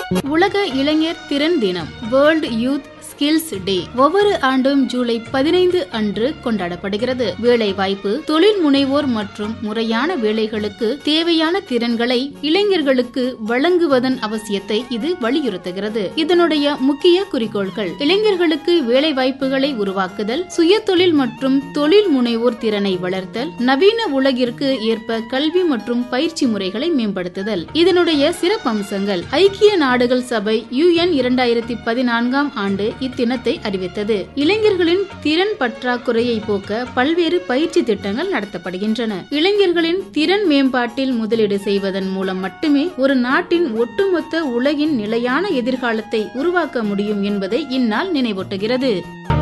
உலக இளைஞர் திறன் தினம் வேர்ல்ட் யூத் ஸ்கில்ஸ் டே ஒவ்வொரு ஆண்டும் ஜூலை பதினைந்து அன்று கொண்டாடப்படுகிறது வேலை வாய்ப்பு தொழில் முனைவோர் மற்றும் முறையான வேலைகளுக்கு தேவையான திறன்களை இளைஞர்களுக்கு வழங்குவதன் அவசியத்தை இது வலியுறுத்துகிறது இதனுடைய முக்கிய குறிக்கோள்கள் இளைஞர்களுக்கு வேலை வாய்ப்புகளை உருவாக்குதல் சுய தொழில் மற்றும் தொழில் முனைவோர் திறனை வளர்த்தல் நவீன உலகிற்கு ஏற்ப கல்வி மற்றும் பயிற்சி முறைகளை மேம்படுத்துதல் இதனுடைய சிறப்பம்சங்கள் ஐக்கிய நாடுகள் சபை யுஎன் இரண்டாயிரத்தி பதினான்காம் ஆண்டு இத்தினத்தை அறிவித்தது இளைஞர்களின் திறன் பற்றாக்குறையை போக்க பல்வேறு பயிற்சி திட்டங்கள் நடத்தப்படுகின்றன இளைஞர்களின் திறன் மேம்பாட்டில் முதலீடு செய்வதன் மூலம் மட்டுமே ஒரு நாட்டின் ஒட்டுமொத்த உலகின் நிலையான எதிர்காலத்தை உருவாக்க முடியும் என்பதை இந்நாள் நினைவூட்டுகிறது